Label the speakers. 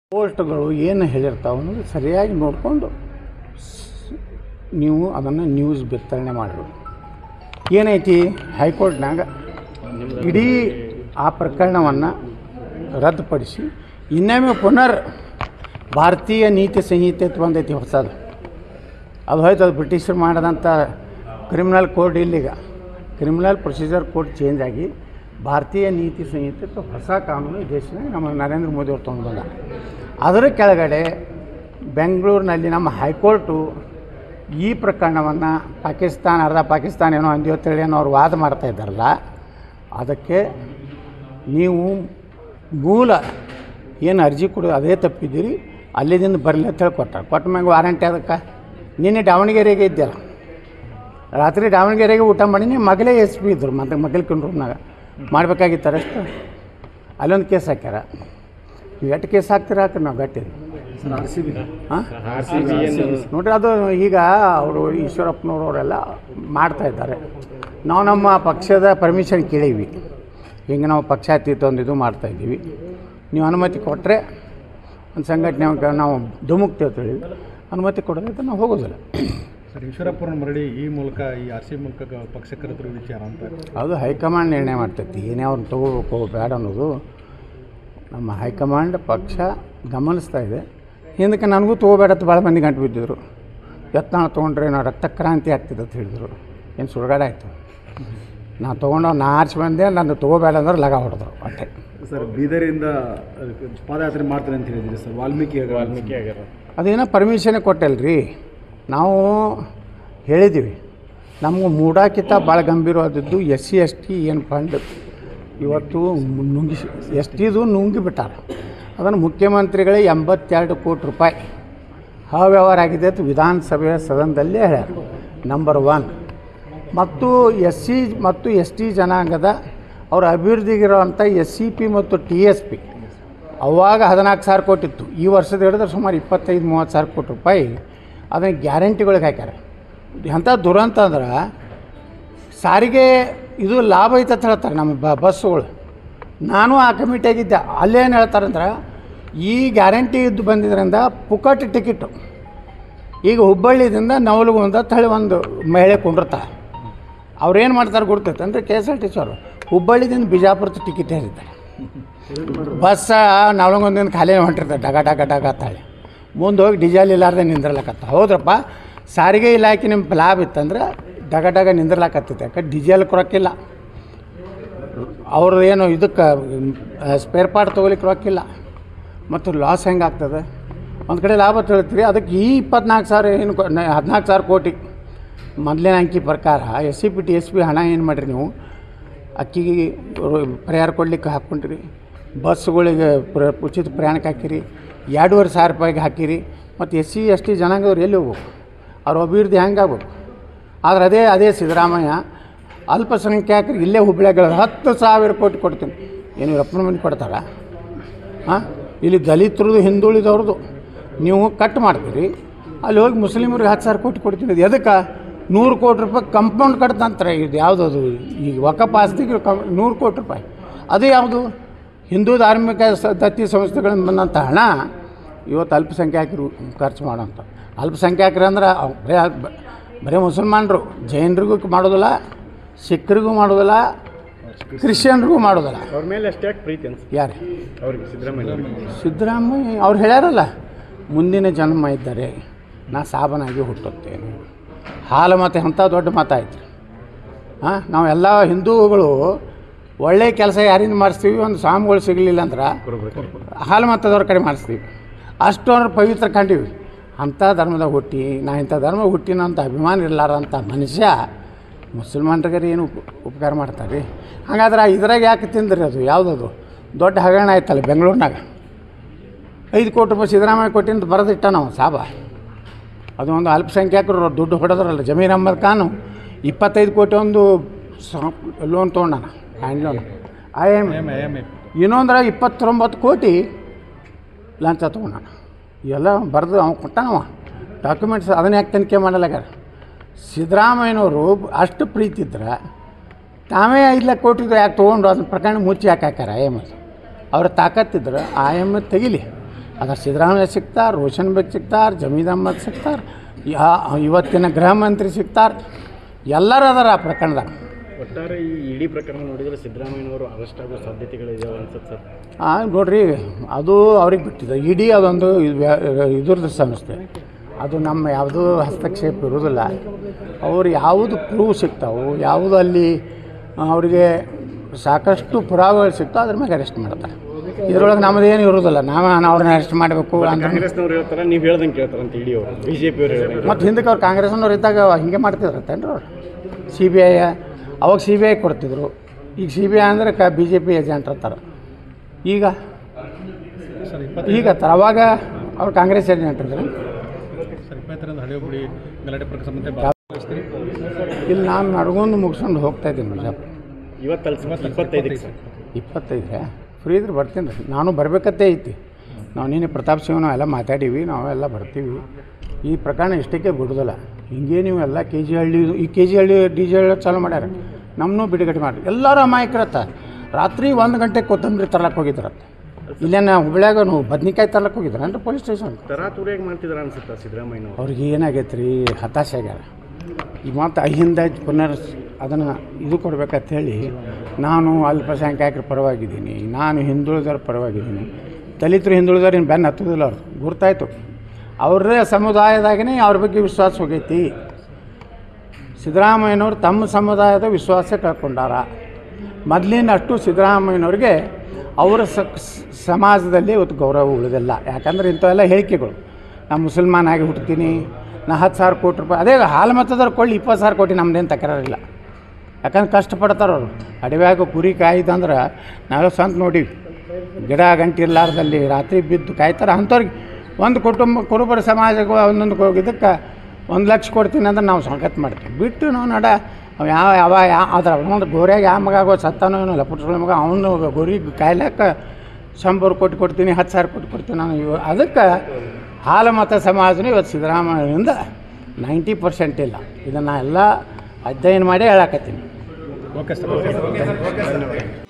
Speaker 1: ಪೋಸ್ಟ್ಗಳು ಏನು ಹೇಳಿರ್ತಾವೆ ಅನ್ನೋದು ಸರಿಯಾಗಿ ನೋಡಿಕೊಂಡು ನೀವು ಅದನ್ನು ನ್ಯೂಸ್ ಬಿತ್ತರಣೆ ಮಾಡಬೇಕು ಏನೈತಿ ಹೈಕೋರ್ಟ್ನಾಗ ಇಡೀ ಆ ಪ್ರಕರಣವನ್ನು ರದ್ದುಪಡಿಸಿ ಇನ್ನೊಮ್ಮೆ ಪುನರ್ ಭಾರತೀಯ ನೀತಿ ಸಂಹಿತೆ ಅಂತ ಬಂದೈತಿ ಹೊಸದು ಅದು ಹೋಯ್ತು ಅದು ಬ್ರಿಟಿಷರು ಮಾಡಿದಂಥ ಕ್ರಿಮಿನಲ್ ಕೋಡ್ ಇಲ್ಲೀಗ ಕ್ರಿಮಿನಲ್ ಪ್ರೊಸೀಜರ್ ಕೋಡ್ ಚೇಂಜ್ ಆಗಿ ಭಾರತೀಯ ನೀತಿ ಸಂಹಿತೆ ಅಂತ ಹೊಸ ಕಾನೂನು ಈ ದೇಶನಾಗ ನಮ್ಮ ನರೇಂದ್ರ ಮೋದಿ ಅವ್ರು ತೊಗೊಂಡು ಬಂದ ಅದರ ಕೆಳಗಡೆ ಬೆಂಗಳೂರಿನಲ್ಲಿ ನಮ್ಮ ಹೈಕೋರ್ಟು ಈ ಪ್ರಕರಣವನ್ನು ಪಾಕಿಸ್ತಾನ ಅರ್ಧ ಪಾಕಿಸ್ತಾನ ಏನೋ ಅಂದ್ಯೋತೇಳಿ ಏನೋ ಅವ್ರು ವಾದ ಮಾಡ್ತಾ ಇದ್ದಾರಲ್ಲ ಅದಕ್ಕೆ ನೀವು ಮೂಲ ಏನು ಅರ್ಜಿ ಕೊಡೋದು ಅದೇ ತಪ್ಪಿದ್ದೀರಿ ಅಲ್ಲಿದಿಂದ ಬರಲಿ ಅಂತ ಹೇಳಿ ಕೊಟ್ಟಾರೆ ಕೊಟ್ಟ ಮ್ಯಾಗ ವಾರಂಟಿ ಅದಕ್ಕೆ ನಿನ್ನೆ ದಾವಣಗೆರೆಗೆ ಇದ್ದೆಲ್ಲ ರಾತ್ರಿ ದಾವಣಗೆರೆಗೆ ಊಟ ಮಾಡೀನಿ ಮಗಳೇ ಎಸ್ ಪಿ ಇದ್ರು ಮತ್ತೆ ಮಗಲ್ಕಿನ ರೂಮ್ನಾಗ ಮಾಡ್ಬೇಕಾಗಿತ್ತು ಅಷ್ಟು ಅಲ್ಲೊಂದು ಕೇಸ್ ಹಾಕ್ಯಾರ ನೀವು ಎಷ್ಟು ಕೇಸ್ ಹಾಕ್ತೀರ ಹಾಕ್ರಿ ನಾವು ಗಟ್ಟಿ ಹಾಂ ನೋಡ್ರಿ ಅದು ಈಗ ಅವರು ಈಶ್ವರಪ್ಪನವ್ರು ಅವರೆಲ್ಲ ಮಾಡ್ತಾ ಇದ್ದಾರೆ ನಾವು ನಮ್ಮ ಪಕ್ಷದ ಪರ್ಮಿಷನ್ ಕೇಳೀವಿ ಹಿಂಗೆ ನಾವು ಪಕ್ಷಾತೀತ ಒಂದು ಇದು ಮಾಡ್ತಾಯಿದ್ದೀವಿ ನೀವು ಅನುಮತಿ ಕೊಟ್ಟರೆ ಒಂದು ಸಂಘಟನೆ ಅವ್ಕೆ ನಾವು ಧುಮುಕ್ತೇವೆ ಅಂತ ಹೇಳಿವಿ ಅನುಮತಿ ಕೊಡೋದೈತೆ ನಾವು ಹೋಗೋದಿಲ್ಲ
Speaker 2: ಸರ್ ಈಶ್ವರಪ್ಪನ ಮರಳಿ ಈ ಮೂಲಕ ಈ ಆರ್ ಸಿ ಮೂಲಕ ಗ- ಪಕ್ಷ ಕರೆದ್ರು ವಿಚಾರ ಅಂತ
Speaker 1: ಅದು ಹೈಕಮಾಂಡ್ ನಿರ್ಣಯ ಮಾಡ್ತೈತಿ ಏನೇ ಅವ್ರನ್ನ ತೊಗೋಬೇಕು ಬೇಡ ಅನ್ನೋದು ನಮ್ಮ ಹೈಕಮಾಂಡ್ ಪಕ್ಷ ಗಮನಿಸ್ತಾ ಇದೆ ಹಿಂದಕ್ಕೆ ನನಗೂ ತೊಗೋಬೇಡ ಅಂತ ಭಾಳ ಮಂದಿ ಗಂಟು ಬಿದ್ದಿದ್ರು ಯತ್ನಾಳ ತೊಗೊಂಡ್ರೆ ನಾವು ರಕ್ತಕ್ರಾಂತಿ ಆಗ್ತಿದೆ ಅಂತ ಹೇಳಿದ್ರು ಏನು ಸುಡುಗಾಡ ಆಯಿತು ನಾ ತೊಗೊಂಡು ನಾ ಆರ್ಸಿ ಬಂದೆ ನಾನು ತೊಗೋಬೇಡ ಅಂದ್ರೆ ಲಗ ಹೊಡೆದ್ರು ಅಷ್ಟೇ
Speaker 2: ಸರ್ ಬೀದರಿಂದ ಅದಕ್ಕೆ ಪಾದಯಾತ್ರೆ ಮಾಡ್ತಾರೆ ಅಂತ ಹೇಳಿದ್ರಿ ಸರ್ ವಾಲ್ಮೀಕಿ ವಾಲ್ಮೀಕಿ ಆಗ್ಯಾರ
Speaker 1: ಅದೇನೋ ಪರ್ಮಿಷನೇ ಕೊಟ್ಟಲ್ರಿ ನಾವು ಹೇಳಿದ್ದೀವಿ ನಮ್ಗೆ ಮೂಡಾಕಿಂತ ಭಾಳ ಗಂಭೀರವಾದದ್ದು ಎಸ್ ಸಿ ಎಸ್ ಟಿ ಏನು ಫಂಡ್ ಇವತ್ತು ನುಂಗಿಸಿ ಎಸ್ ಟಿದು ನುಂಗಿ ಬಿಟ್ಟಾರ ಅದನ್ನು ಮುಖ್ಯಮಂತ್ರಿಗಳೇ ಎಂಬತ್ತೆರಡು ಕೋಟಿ ರೂಪಾಯಿ ಅವ್ಯವಹಾರ ಆಗಿದೆ ಅಂತ ವಿಧಾನಸಭೆಯ ಸದನದಲ್ಲೇ ಹೇಳ್ಯಾರ ನಂಬರ್ ಒನ್ ಮತ್ತು ಎಸ್ ಸಿ ಮತ್ತು ಎಸ್ ಟಿ ಜನಾಂಗದ ಅವರ ಅಭಿವೃದ್ಧಿಗಿರುವಂಥ ಎಸ್ ಸಿ ಪಿ ಮತ್ತು ಟಿ ಎಸ್ ಪಿ ಅವಾಗ ಹದಿನಾಲ್ಕು ಸಾವಿರ ಕೊಟ್ಟಿತ್ತು ಈ ವರ್ಷದ ಹಿಡಿದ್ರೆ ಸುಮಾರು ಇಪ್ಪತ್ತೈದು ಮೂವತ್ತು ಸಾವಿರ ಕೋಟಿ ರೂಪಾಯಿ ಅದನ್ನು ಗ್ಯಾರಂಟಿಗಳಿಗೆ ಹಾಕ್ಯಾರ ಎಂಥ ದುರಂತ ಅಂದ್ರೆ ಸಾರಿಗೆ ಇದು ಲಾಭ ಐತೆ ಅಂತ ಹೇಳ್ತಾರೆ ನಮ್ಮ ಬ ಬಸ್ಸುಗಳು ನಾನು ಆ ಕಮಿಟಿಯಾಗಿದ್ದೆ ಅಲ್ಲೇನು ಹೇಳ್ತಾರಂದ್ರೆ ಈ ಗ್ಯಾರಂಟಿ ಇದ್ದು ಬಂದಿದ್ದರಿಂದ ಪುಕಟ್ ಟಿಕೆಟು ಈಗ ಹುಬ್ಬಳ್ಳಿದಿಂದ ನವಲಗುಂದ ತಳಿ ಒಂದು ಮಹಿಳೆ ಕುಂಡಿರ್ತಾರೆ ಅವ್ರೇನು ಮಾಡ್ತಾರೆ ಗೊತ್ತೈತೆ ಅಂದರೆ K S R T C ಅವರು ಹುಬ್ಬಳ್ಳಿದಿಂದ ಬಿಜಾಪುರದ ಟಿಕೆಟ್ ಹೇರಿದ್ದಾರೆ ಬಸ್ಸ ನವಲಗುಂದಿಂದ ಖಾಲಿ ಹೊಂಟಿರ್ತಾರೆ ಡಗ ಡಗ ಡಗ ತಾಳೆ ಮುಂದೆ ಹೋಗಿ ಡಿಜಲ್ ಇಲ್ಲಾರ್ದೆ ನಿಂದ್ರಲಕತ್ತ ಹೌದ್ರಪ್ಪ ಸಾರಿಗೆ ಇಲಾಖೆ ನಿಮ್ಮ ಲಾಭ ಇತ್ತಂದ್ರೆ ಡಗ ಡಗ ನಿಂದ್ರಲಾಕತ್ತೈತೆ ಯಾಕೆ ಡಿಜಲ್ ಕೊಡೋಕ್ಕಿಲ್ಲ ಅವ್ರದ್ದು ಏನು ಇದಕ್ಕೆ ಸ್ಪೇರ್ ಪಾರ್ಟ್ ತೊಗೊಲಿಕ್ಕೆ ರೊಕ್ಕಿಲ್ಲ ಮತ್ತು ಲಾಸ್ ಹೆಂಗೆ ಆಗ್ತದೆ ಒಂದು ಕಡೆ ಲಾಭ ತಿಳಿತ್ರಿ ಅದಕ್ಕೆ ಈ ಇಪ್ಪತ್ನಾಲ್ಕು ಸಾವಿರ ಏನು ಹದಿನಾಲ್ಕು ಸಾವಿರ ಕೋಟಿ ಮೊದಲಿನ ಅಂಕಿ ಪ್ರಕಾರ S C P T S P ಹಣ ಏನು ಮಾಡಿರಿ ನೀವು ಅಕ್ಕಿಗೆ ಪರಿಹಾರ ಕೊಡ್ಲಿಕ್ಕೆ ಹಾಕ್ಕೊಂಡ್ರಿ ಬಸ್ಸುಗಳಿಗೆ ಪ್ರ ಉಚಿತ ಪ್ರಯಾಣಕ್ಕೆ ಹಾಕಿರಿ ಎರಡೂವರೆ ಸಾವಿರ ರೂಪಾಯಿಗೆ ಹಾಕಿರಿ ಮತ್ತು ಎಸ್ ಸಿ ಎಸ್ ಟಿ ಜನಾಂಗದವ್ರು ಎಲ್ಲಿ ಹೋಗ್ಬೇಕು ಅವ್ರ ಅಭಿವೃದ್ಧಿ ಹೆಂಗೆ ಆಗ್ಬೇಕು ಆದ್ರೆ ಅದೇ ಅದೇ ಸಿದ್ದರಾಮಯ್ಯ ಅಲ್ಪಸಂಖ್ಯಾತರಿಗೆ ಇಲ್ಲೇ ಹುಬ್ಳ್ಯಾಗ ಹತ್ತು ಸಾವಿರ ಕೋಟಿ ಕೊಡ್ತೀನಿ ಏನು ರಪ್ಪನ ಮಂದಿ ಕೊಡ್ತಾರ ಹಾಂ ಇಲ್ಲಿ ದಲಿತರದು ಹಿಂದುಳಿದವ್ರದ್ದು ನೀವು ಕಟ್ ಮಾಡ್ತೀರಿ ಅಲ್ಲಿ ಹೋಗಿ ಮುಸ್ಲಿಮರಿಗೆ ಹತ್ತು ಸಾವಿರ ಕೋಟಿ ಕೊಡ್ತೀನಿ ಅದು ಎದಕ್ಕೆ ನೂರು ಕೋಟಿ ರೂಪಾಯಿ ಕಂಪೌಂಡ್ ಕಟ್ತಂತಾರೆ ಇದು ಯಾವುದದು ಈಗ ವಕಫ್ ಆಸ್ತಿಗೆ ಕಂ ನೂರು ಕೋಟಿ ರೂಪಾಯಿ ಅದು ಯಾವುದು ಹಿಂದೂ ಧಾರ್ಮಿಕ ಸ ದತ್ತಿ ಸಂಸ್ಥೆಗಳಿಂದ ಬಂದಂಥ ಹಣ ಇವತ್ತು ಅಲ್ಪಸಂಖ್ಯಾತರು ಖರ್ಚು ಮಾಡೋಂಥ ಅಲ್ಪಸಂಖ್ಯಾತರು ಅಂದ್ರೆ ಅವ್ ಬರೀ ಬ- ಬರೀ ಮುಸಲ್ಮಾನರು ಜೈನರಿಗೂ ಮಾಡೋದಿಲ್ಲ ಸಿಖ್ರಿಗೂ ಮಾಡೋದಿಲ್ಲ ಕ್ರಿಶ್ಚಿಯನ್ರಿಗೂ ಮಾಡೋದಿಲ್ಲ
Speaker 2: ಅವ್ರ ಮೇಲೆ ಅಷ್ಟೇ ಯಾಕೆ ಪ್ರೀತಿ ಅನ್ಸ
Speaker 1: ಯಾರು
Speaker 2: ಅವ್ರಿಗೆ ಸಿದ್ದರಾಮಯ್ಯ ಅವ್ರಿಗೆ
Speaker 1: ಸಿದ್ದರಾಮಯ್ಯ ಅವ್ರು ಹೇಳ್ಯಾರಲ್ಲ ಮುಂದಿನ ಜನ್ಮ ಇದ್ದರೆ ನಾ ಸಾಬನಾಗಿ ಹುಟ್ಟುತ್ತೇನೆ ಹಾಲು ಮತ್ತು ಎಂಥ ದೊಡ್ಡ ಮಾತಾಯ್ತು ಹಾಂ ನಾವೆಲ್ಲ ಹಿಂದೂಗಳು ಒಳ್ಳೆಯ ಕೆಲಸ ಯಾರಿಂದ ಮಾಡಿಸ್ತೀವಿ ಒಂದು ಸ್ವಾಮಿಗಳು ಸಿಗಲಿಲ್ಲ ಅಂದ್ರೆ ಹಾಲು ಮತದವ್ರ ಕಡೆ ಮಾಡಿಸ್ತೀವಿ ಅಷ್ಟು ಅಂದ್ರೆ ಪವಿತ್ರ ಕಂಡೀವಿ ಅಂಥ ಧರ್ಮದಾಗ ಹುಟ್ಟಿ ನಾ ಇಂಥ ಧರ್ಮ ಹುಟ್ಟಿನ ಅಂತ ಅಭಿಮಾನ ಇರಲಾರಂಥ ಮನುಷ್ಯ ಮುಸಲ್ಮಾನರಿಗೆ ಏನು ಉಪ ಉಪಕಾರ ಮಾಡ್ತಾರೆ ರೀ ಹಾಗಾದ್ರೆ ಇದ್ರಾಗ ಯಾಕೆ ತಿಂದ್ರಿ ಅದು ಯಾವುದದು ದೊಡ್ಡ ಹಗರಣ ಆಯ್ತಲ್ಲ ಬೆಂಗಳೂರಿನಾಗ ಐದು ಕೋಟಿ ರೂಪಾಯಿ ಸಿದ್ದರಾಮಯ್ಯ ಕೊಟ್ಟಿಂದ ಬರೆದಿಟ್ಟ ನಾವು ಸಾಬ ಅದು ಒಂದು ಅಲ್ಪಸಂಖ್ಯಾತರು ದುಡ್ಡು ಹೊಡೆದ್ರಲ್ಲ ಜಮೀರ್ ಅಹ್ಮದ್ ಖಾನು ಇಪ್ಪತ್ತೈದು ಕೋಟಿ ಒಂದು ಲೋನ್ ತೊಗೊಂಡಾನ ಹ್ಯಾಂಡ್ ಲೋನ್ ಐ ಎಮ್ ಇನ್ನೊಂದ್ರೆ ಇಪ್ಪತ್ತೊಂಬತ್ತು ಕೋಟಿ ಲಂಚ ತೊಗೊಂಡಾನ ಎಲ್ಲ ಬರೆದು ಅವ್ನು ಕೊಟ್ಟಾನವ ಡಾಕ್ಯುಮೆಂಟ್ಸ್ ಅದನ್ನ ಯಾಕೆ ತನಿಖೆ ಮಾಡಲಾಗ್ಯಾರ ಸಿದ್ದರಾಮಯ್ಯನವರು ಅಷ್ಟು ಪ್ರೀತಿ ಇದ್ರೆ ತಾವೇ ಐದು ಲಕ್ಷ ಕೋಟಿದು ಯಾಕೆ ತೊಗೊಂಡು ಅದನ್ನ ಪ್ರಕರಣ ಮುಚ್ಚಿ ಯಾಕೆ ಹಾಕ್ಯಾರ ಐ ಎಮ್ ಎಲ್ ಅವ್ರ ತಾಕತ್ತಿದ್ರೆ ಆ ಎಮ್ ತೆಗಿಲಿ ಅದ್ರ ಸಿದ್ದರಾಮಯ್ಯ ಸಿಗ್ತಾರೆ ರೋಷನ್ ಬೇಗ್ ಸಿಗ್ತಾರೆ ಜಮೀದ್ ಅಹ್ಮದ್ ಸಿಗ್ತಾರೆ ಯಾ ಇವತ್ತಿನ ಗೃಹ ಮಂತ್ರಿ ಸಿಗ್ತಾರೆ ಎಲ್ಲರೂ ಅದಾರ ಆ ಪ್ರಕರಣದಾಗ
Speaker 3: ಒಟ್ಟಾರೆ ಈ ಇಡೀ ಪ್ರಕರಣ ನೋಡಿದರೆ ಸಿದ್ದರಾಮಯ್ಯನವರು ಅರೆಸ್ಟ್ ಆಗೋ ಸಾಧ್ಯತೆಗಳು ಇದಾವೆ ಅನ್ಸುತ್ತೆ ಸರ್
Speaker 1: ಆ, ನೋಡ್ರಿ ಅದು ಅವ್ರಿಗೆ ಬಿಟ್ಟಿದೆ ಇಡೀ ಅದೊಂದು ಇದು ವ್ಯ- ಇದ್ರದ್ದು ಸಂಸ್ಥೆ ಅದು ನಮ್ಮ ಯಾವುದೂ ಹಸ್ತಕ್ಷೇಪ ಇರೋದಿಲ್ಲ ಅವ್ರು ಯಾವುದು ಪ್ರೂವ್ ಸಿಗ್ತಾವೆ ಯಾವುದು ಅಲ್ಲಿ ಅವರಿಗೆ ಸಾಕಷ್ಟು ಪುರಾವೆಗಳು ಸಿಗ್ತಾವೆ ಅದ್ರ ಮೇಲೆ ಅರೆಸ್ಟ್ ಮಾಡ್ತಾರೆ ಇದ್ರೊಳಗೆ ನಮ್ಮದೇನು ಇರೋದಿಲ್ಲ ನಾವು ಅವ್ರನ್ನ ಅರೆಸ್ಟ್ ಮಾಡಬೇಕು ಅಂದ್ರೆ
Speaker 3: ಕಾಂಗ್ರೆಸ್ನವ್ರು ಹೇಳ್ತಾರೆ ನೀವು ಹೇಳ್ದಂಗೆ ಕೇಳ್ತಾರೆ ಅಂತ ಇಡೀ ಅವರು ಬಿ ಜೆ ಪಿಯವರು ಹೇಳ್ದಂಗೆ
Speaker 1: ಮತ್ತು ಹಿಂದಕ್ಕೆ ಅವ್ರು ಕಾಂಗ್ರೆಸ್ನವ್ರು ಇದ್ದಾಗ ಹಿಂಗೆ ಮಾಡ್ತಿದ್ರತ್ತೇನ್ರಿ ಅವ್ರು ಸಿ ಬಿ ಐ ಅವಾಗ ಸಿ ಬಿ ಐ ಕೊಡ್ತಿದ್ರು ಈಗ ಸಿ ಬಿ ಐ ಅಂದರೆ ಕ ಬಿ ಜೆ ಪಿ ಏಜೆಂಟ್ ಅಂತಾರೆ ಈಗ ಈಗ ತರ ಅವಾಗ ಅವ್ರು ಕಾಂಗ್ರೆಸ್ ಏಜೆಂಟ್ ಇದ್ರು
Speaker 2: ಗಲಾಟೆ ಪ್ರಕರಣ ಸಂಬಂಧ
Speaker 1: ಇಲ್ಲಿ ನಾನು ನಡ್ಕೊಂಡು ಮುಗಿಸ್ಕೊಂಡು ಹೋಗ್ತಾ ಇದ್ದೀನಿ ಬಿಜಾಪುರ
Speaker 3: ಇವತ್ತಲ್ಲ ಸರ್ ಇಪ್ಪತ್ತೈದಕ್ಕೆ ಸರ್
Speaker 1: ಇಪ್ಪತ್ತೈದು ಫ್ರೀ ಇದ್ರೆ ಬರ್ತೀನಿ ರೀ ನಾನು ಬರಬೇಕತ್ತೇ ಐತಿ ನಾವು ನೀನು ಪ್ರತಾಪ್ ಸಿಂಗ್ ನಾವೆಲ್ಲ ಮಾತಾಡೀವಿ ನಾವೆಲ್ಲ ಬರ್ತೀವಿ ಈ ಪ್ರಕರಣ ಇಷ್ಟಕ್ಕೆ ಬಿಡೋದಿಲ್ಲ ಹಿಂಗೆ ನೀವು ಎಲ್ಲ ಕೆ ಜಿ ಹಳ್ಳಿ ಈ K G Halli D J Halli ಚಾಲು ಮಾಡ್ಯಾರ ನಮ್ಮನ್ನೂ ಬಿಡುಗಡೆ ಮಾಡಿ ಎಲ್ಲರೂ ಅಮಾಯಕರತ್ತ ರಾತ್ರಿ ಒಂದು ಗಂಟೆಗೆ ಕೊತ್ತಂಬರಿ ತರ್ಲಕ್ಕೆ ಹೋಗಿದ್ರತ್ತ ಇಲ್ಲೇನ ಹುಬ್ಳ್ಯಾಗ ನೀವು ಬದ್ನಿಕಾಯಿ ತರ್ಲಕ್ಕೆ ಹೋಗಿದ್ರ ಅಂದ್ರೆ ಪೊಲೀಸ್ ಸ್ಟೇಷನ್
Speaker 3: ತರಾತುರಿಯಾಗಿ ಮಾಡ್ತಿದ್ದಾರೆ ಅನ್ಸುತ್ತೆ ಸಿದ್ದರಾಮಯ್ಯನವರು
Speaker 1: ಅವ್ರಿಗೆ ಏನಾಗೈತೆ ರೀ ಹತಾಶೆ ಆಗ್ಯಾರ ಈ ಮತ್ತು ಅಹಿಂದ ಪುನರ್ ಅದನ್ನು ಇದು ಕೊಡ್ಬೇಕಂತ ಹೇಳಿ ನಾನು ಅಲ್ಪಸಂಖ್ಯಾತರ ಪರವಾಗಿದ್ದೀನಿ ನಾನು ಹಿಂದುಳಿದರ ಪರವಾಗಿದ್ದೀನಿ ದಲಿತರು ಹಿಂದುಳಿದವ್ರು ಇನ್ನು ಬೆನ್ನು ಹತ್ತೋದಿಲ್ಲ ಅವ್ರು ಗುರ್ತಾಯ್ತು ಅವ್ರೇ ಸಮುದಾಯದಾಗನೇ ಅವ್ರ ಬಗ್ಗೆ ವಿಶ್ವಾಸ ಹೋಗೈತಿ ಸಿದ್ದರಾಮಯ್ಯನವ್ರು ತಮ್ಮ ಸಮುದಾಯದ ವಿಶ್ವಾಸ ಕಳ್ಕೊಂಡಾರ ಮೊದಲಿನ ಅಷ್ಟು ಸಿದ್ದರಾಮಯ್ಯನವ್ರಿಗೆ ಅವರ ಸ ಸಮಾಜದಲ್ಲಿ ಇವತ್ತು ಗೌರವ ಉಳಿದಿಲ್ಲ ಯಾಕಂದ್ರೆ ಇಂಥವೆಲ್ಲ ಹೇಳಿಕೆಗಳು ನಾ ಮುಸಲ್ಮಾನ್ ಆಗಿ ಹುಟ್ತೀನಿ ನಾ ಹತ್ತು ಸಾವಿರ ಕೋಟಿ ರೂಪಾಯಿ ಅದೇ ಹಾಲು ಮತದವ್ರು ಕೊಳ್ಳಿ ಇಪ್ಪತ್ತು ಸಾವಿರ ಕೋಟಿ ನಮ್ದೇನು ತಕರಾರಿಲ್ಲ ಯಾಕಂದ್ರೆ ಕಷ್ಟಪಡ್ತಾರೆ ಅವರು ಅಡವ್ಯಾಗ ಕುರಿ ಕಾಯ್ದಂದ್ರೆ ನಾವೇ ಸ್ವಂತ ನೋಡೀವಿ ಗಿಡ ಗಂಟೆ ಇರ್ಲಾರ್ದಲ್ಲಿ ರಾತ್ರಿ ಬಿದ್ದು ಕಾಯ್ತಾರೆ ಅಂಥವ್ರಿಗೆ ಒಂದು ಕುಟುಂಬ ಕುರುಬರ ಸಮಾಜಕ್ಕೆ ಒಂದೊಂದು ಇದಕ್ಕೆ ಒಂದು ಲಕ್ಷ ಕೊಡ್ತೀನಿ ಅಂದ್ರೆ ನಾವು ಸಂಗತ್ ಮಾಡ್ತೀವಿ ಬಿಟ್ಟು ನಾವು ನಡ ಅವ ಯಾವ ಯಾವ ಯಾವ ಅದ್ರ ಒಂದು ಗೋರ್ಯಾಗ ಯಾವ ಮಗ ಆಗೋ ಸತ್ತಾನೋ ಏನೋ ಲಪುಟ್ಗಳ ಮಗ ಅವನು ಗೋರಿ ಕಾಯ್ಲಕ್ಕ ಶಂಬರ್ ಕೋಟಿ ಕೊಡ್ತೀನಿ ಹತ್ತು ಸಾವಿರ ಕೋಟಿ ಕೊಡ್ತೀನಿ ನಾನು ಇವ ಅದಕ್ಕೆ ಹಾಲು ಮತ ಸಮಾಜನೂ ಇವತ್ತು ಸಿದ್ದರಾಮಯ್ಯನಿಂದ ನೈಂಟಿ ಪರ್ಸೆಂಟ್ ಇಲ್ಲ ಇದನ್ನು ಎಲ್ಲ ಅಧ್ಯಯನ ಮಾಡಿ ಹೇಳಕತ್ತೀನಿ
Speaker 2: ಓಕೆ ಸರ್